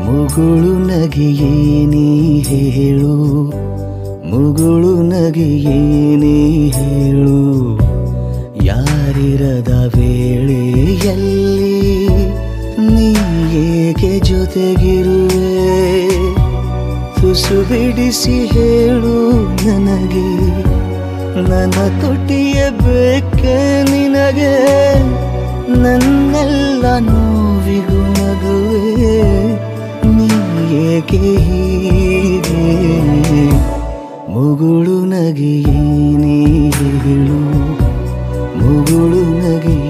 ಮುಗುಳು ನಗೆಯೇ ನೀ ಹೇಳು ಮುಗುಳು ನಗೆಯೇ ನೀ ಹೇಳು ಯಾರಿರದ ವೇಳೆಯಲ್ಲಿ ನೀ ಏಕೆ ಜೊತೆಗಿರುವೆ ತುಸು ಬಿಡಿಸಿ ಹೇಳು ನನಗೆ ನನ್ನ ತುಟಿಯ ಬೇಕೆ ನಿನಗೆ ನನ್ನೆಲ್ಲ ನೋವಿಗೂ ನಗುವೆ ನೀ ಏಕೆ ಹೀಗೆ ಮುಗುಳು ನಗೆಯೇ ನೀ ಹೇಳು ಮುಗುಳು ನಗೆಯೇ